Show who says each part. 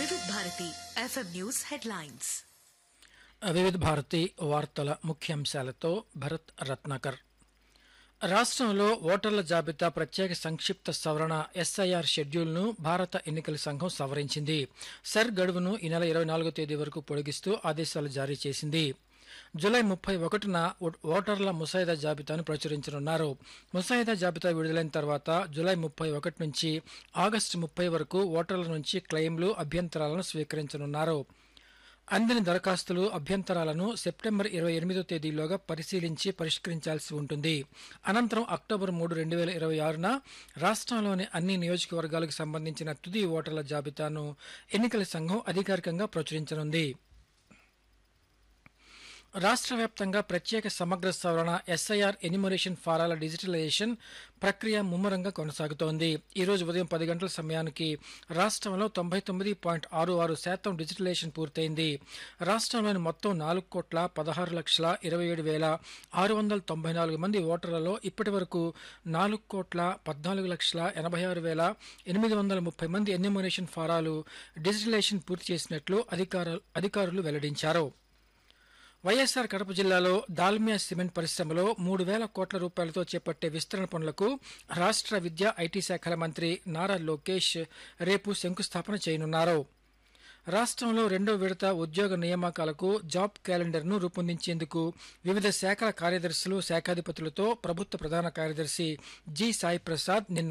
Speaker 1: వివిధ Bharati FM news headlines
Speaker 2: వివిధ భారతి వార్తల ముఖ్యాంశాలతో భరత్ రత్నాకర్ రాష్ట్రంలో ఓటర్ల జాబితా ప్రత్యేక సంక్షిప్త సవరణ ఎస్ఐఆర్ షెడ్యూల్ను భారత ఎన్నికల సంఘం సవరించింది సర్ గడువును ఈ నెల ఇరవై నాలుగో తేదీ వరకు పొడిగిస్తూ ఆదేశాలు జారీ చేసింది జూలై ముప్పై ఒకటిన ఓ- ఓటర్ల ముసాయిదా జాబితాను ప్రచురించనున్నారు ముసాయిదా జాబితా విడుదలైన తర్వాత జూలై ముప్పై ఒకటి నుంచి ఆగస్టు ముప్పై వరకు ఓటర్ల నుంచి క్లెయిమ్లు అభ్యంతరాలను స్వీకరించనున్నారు అందిన దరఖాస్తులు అభ్యంతరాలను సెప్టెంబర్ ఇరవై ఎనిమిదో తేదీలోగా పరిశీలించి పరిష్కరించాల్సి ఉంటుంది అనంతరం అక్టోబర్ మూడు రెండు వేల ఇరవై ఆరున రాష్ట్రంలోని అన్ని నియోజకవర్గాలకు సంబంధించిన తుది ఓటర్ల జాబితాను ఎన్నికల సంఘం అధికారికంగా ప్రచురించనుంది రాష్ట్ర వ్యాప్తంగా ప్రత్యేక సమగ్ర సవరణ ఎస్ఐఆర్ ఎనిమరేషన్ ఫారాల డిజిటలైజేషన్ ప్రక్రియ ముమ్మరంగా కొనసాగుతోంది ఈ రోజు ఉదయం పది గంటల సమయానికి రాష్ట్రంలో తొంభై తొమ్మిది పాయింట్ ఆరు ఆరు శాతం డిజిటలైజేషన్ పూర్తయింది రాష్ట్రంలోని మొత్తం నాలుగు కోట్ల పదహారు లక్షల ఇరవై ఏడు వేల ఆరు వందల తొంభై నాలుగు మంది ఓటర్లలో ఇప్పటి వరకు నాలుగు కోట్ల పద్నాలుగు లక్షల ఎనభై ఆరు వేల ఎనిమిది వందల ముప్పై మంది ఎన్యూమరేషన్ ఫారాలు డిజిటలైజేషన్ పూర్తి చేసినట్లు అధికార అధికారులు వెల్లడించారు వైఎస్ఆర్ కడప జిల్లాలో దాల్మియా సిమెంట్ పరిశ్రమలో మూడు వేల కోట్ల రూపాయలతో చేపట్టే విస్తరణ పనులకు రాష్ట్ర విద్యా ఐటీ శాఖల మంత్రి నారా లోకేష్ రేపు శంకుస్థాపన చేయనున్నారు రాష్ట్రంలో రెండో విడత ఉద్యోగ నియామకాలకు జాబ్ క్యాలెండర్ను రూపొందించేందుకు వివిధ శాఖల కార్యదర్శులు శాఖాధిపతులతో ప్రభుత్వ ప్రధాన కార్యదర్శి జి సాయి ప్రసాద్ నిన్న